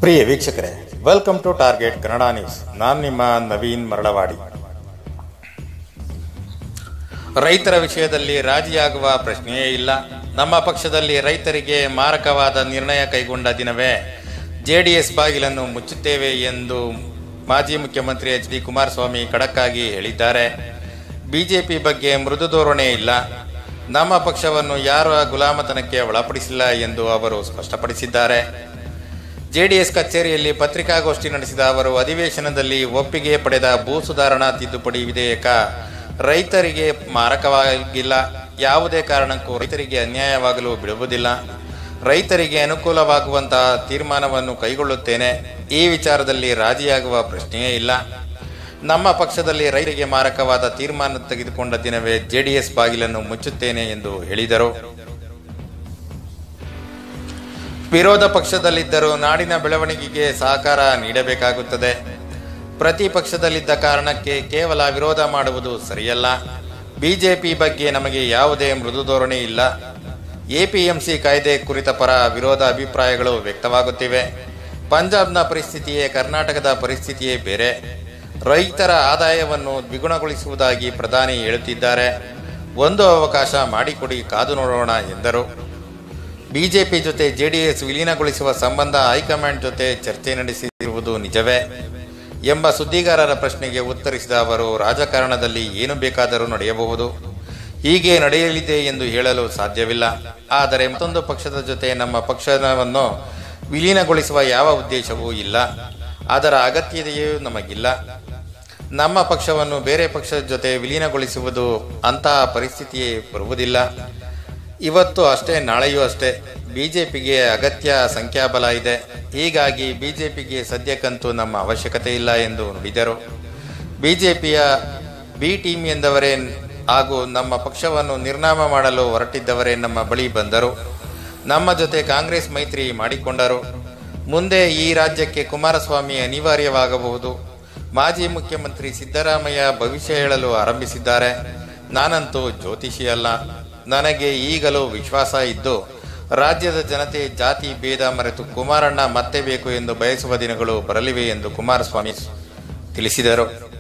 ಪ್ರಿಯ ವೀಕ್ಷಕರೇ welcome to target Kannada news ನಾನು ನಿಮ್ಮ ನವೀನ್ ಮರಳವಾಡಿ ರೈತರ ವಿಷಯದಲ್ಲಿ ರಾಜಿಯಾಗುವ ಪ್ರಶ್ನೆಯೇ ಇಲ್ಲ ನಮ್ಮ ಪಕ್ಷದಲ್ಲಿ ರೈತರಿಗೆ ಮಾರಕವಾದ ನಿರ್ಣಯ ಕೈಗೊಂಡ ದಿನವೇ ಜೆಡಿಎಸ್ ಬಾಗಿಲನ್ನು ಮುಚ್ಚುತ್ತೇವೆ ಎಂದು ಮಾಜಿ ಮುಖ್ಯಮಂತ್ರಿ ಎಚ್ ಡಿ ಕುಮಾರಸ್ವಾಮಿ ಖಡಕ್ಕಾಗಿ ಹೇಳಿದ್ದಾರೆ ಬಿಜೆಪಿ ಬಗ್ಗೆ ಮೃದು ಧೋರಣೆ ಇಲ್ಲ ನಮ್ಮ ಪಕ್ಷವನ್ನು ಯಾರ ಗುಲಾಮತನಕ್ಕೆ ಒಳಪಡಿಸಿಲ್ಲ ಎಂದು ಅವರು ಸ್ಪಷ್ಟಪಡಿಸಿದ್ದಾರೆ ಜೆಡಿಎಸ್ ಕಚೇರಿಯಲ್ಲಿ ಪತ್ರಿಕಾಗೋಷ್ಠಿ ನಡೆಸಿದ ಅವರು ಅಧಿವೇಶನದಲ್ಲಿ ಒಪ್ಪಿಗೆ ಪಡೆದ ಭೂ ಸುಧಾರಣಾ ತಿದ್ದುಪಡಿ ವಿಧೇಯಕ ರೈತರಿಗೆ ಮಾರಕವಾಗಿಲ್ಲ ಯಾವುದೇ ಕಾರಣಕ್ಕೂ ರೈತರಿಗೆ ಅನ್ಯಾಯವಾಗಲು ಬಿಡುವುದಿಲ್ಲ ರೈತರಿಗೆ ಅನುಕೂಲವಾಗುವಂತಹ ತೀರ್ಮಾನವನ್ನು ಕೈಗೊಳ್ಳುತ್ತೇನೆ ಈ ವಿಚಾರದಲ್ಲಿ ರಾಜಿಯಾಗುವ ಪ್ರಶ್ನೆಯೇ ಇಲ್ಲ ನಮ್ಮ ಪಕ್ಷದಲ್ಲಿ ರೈತರಿಗೆ ಮಾರಕವಾದ ತೀರ್ಮಾನ ತೆಗೆದುಕೊಂಡ ದಿನವೇ ಜೆಡಿಎಸ್ ಬಾಗಿಲನ್ನು ಮುಚ್ಚುತ್ತೇನೆ ಎಂದು ಹೇಳಿದರು ವಿರೋಧ ಪಕ್ಷದಲ್ಲಿದ್ದರೂ ನಾಡಿನ ಬೆಳವಣಿಗೆಗೆ ಸಹಕಾರ ನೀಡಬೇಕಾಗುತ್ತದೆ ಪ್ರತಿ ಪಕ್ಷದಲ್ಲಿದ್ದ ಕಾರಣಕ್ಕೆ ಕೇವಲ ವಿರೋಧ ಮಾಡುವುದು ಸರಿಯಲ್ಲ ಬಿಜೆಪಿ ಬಗ್ಗೆ ನಮಗೆ ಯಾವುದೇ ಮೃದು ಧೋರಣೆ ಇಲ್ಲ ಎಪಿಎಂಸಿ ಕಾಯ್ದೆ ಕುರಿತ ಪರ ವಿರೋಧ ಅಭಿಪ್ರಾಯಗಳು ವ್ಯಕ್ತವಾಗುತ್ತಿವೆ ಪಂಜಾಬ್ನ ಪರಿಸ್ಥಿತಿಯೇ ಕರ್ನಾಟಕದ ಪರಿಸ್ಥಿತಿಯೇ ಬೇರೆ ರೈತರ ಆದಾಯವನ್ನು ದ್ವಿಗುಣಗೊಳಿಸುವುದಾಗಿ ಪ್ರಧಾನಿ ಹೇಳುತ್ತಿದ್ದಾರೆ ಒಂದು ಅವಕಾಶ ಮಾಡಿಕೊಡಿ ಕಾದು ನೋಡೋಣ ಎಂದರು ಬಿಜೆಪಿ ಜೊತೆ ಜೆಡಿಎಸ್ ವಿಲೀನಗೊಳಿಸುವ ಸಂಬಂಧ ಹೈಕಮಾಂಡ್ ಜೊತೆ ಚರ್ಚೆ ನಡೆಸಿರುವುದು ನಿಜವೇ ಎಂಬ ಸುದ್ದಿಗಾರರ ಪ್ರಶ್ನೆಗೆ ಉತ್ತರಿಸಿದ ಅವರು ರಾಜಕಾರಣದಲ್ಲಿ ಏನು ಬೇಕಾದರೂ ನಡೆಯಬಹುದು ಹೀಗೆ ನಡೆಯಲಿದೆ ಎಂದು ಹೇಳಲು ಸಾಧ್ಯವಿಲ್ಲ ಆದರೆ ಮತ್ತೊಂದು ಪಕ್ಷದ ಜೊತೆ ನಮ್ಮ ಪಕ್ಷವನ್ನು ವಿಲೀನಗೊಳಿಸುವ ಯಾವ ಉದ್ದೇಶವೂ ಇಲ್ಲ ಅದರ ಅಗತ್ಯತೆಯೂ ನಮಗಿಲ್ಲ ನಮ್ಮ ಪಕ್ಷವನ್ನು ಬೇರೆ ಪಕ್ಷದ ಜೊತೆ ವಿಲೀನಗೊಳಿಸುವುದು ಅಂತಹ ಪರಿಸ್ಥಿತಿಯೇ ಬರುವುದಿಲ್ಲ ಇವತ್ತು ಅಷ್ಟೇ ನಾಳೆಯೂ ಅಷ್ಟೇ ಬಿಜೆಪಿಗೆ ಅಗತ್ಯ ಸಂಖ್ಯಾಬಲ ಇದೆ ಹೀಗಾಗಿ ಬಿಜೆಪಿಗೆ ಸದ್ಯಕ್ಕಂತೂ ನಮ್ಮ ಅವಶ್ಯಕತೆ ಇಲ್ಲ ಎಂದು ನುಡಿದರು ಬಿಜೆಪಿಯ ಬಿ ಟೀಮ್ ಎಂದವರೇ ಹಾಗೂ ನಮ್ಮ ಪಕ್ಷವನ್ನು ನಿರ್ನಾಮ ಮಾಡಲು ಹೊರಟಿದ್ದವರೇ ನಮ್ಮ ಬಳಿ ಬಂದರು ನಮ್ಮ ಜೊತೆ ಕಾಂಗ್ರೆಸ್ ಮೈತ್ರಿ ಮಾಡಿಕೊಂಡರು ಮುಂದೆ ಈ ರಾಜ್ಯಕ್ಕೆ ಕುಮಾರಸ್ವಾಮಿ ಅನಿವಾರ್ಯವಾಗಬಹುದು ಮಾಜಿ ಮುಖ್ಯಮಂತ್ರಿ ಸಿದ್ದರಾಮಯ್ಯ ಭವಿಷ್ಯ ಹೇಳಲು ಆರಂಭಿಸಿದ್ದಾರೆ ನಾನಂತೂ ಜ್ಯೋತಿಷಿ ಅಲ್ಲ ನನಗೆ ಈಗಲೂ ವಿಶ್ವಾಸ ಇದ್ದು ರಾಜ್ಯದ ಜನತೆ ಜಾತಿ ಭೇದ ಮರೆತು ಕುಮಾರಣ್ಣ ಮತ್ತೆ ಬೇಕು ಎಂದು ಬಯಸುವ ದಿನಗಳು ಬರಲಿವೆ ಎಂದು ಕುಮಾರಸ್ವಾಮಿ ತಿಳಿಸಿದರು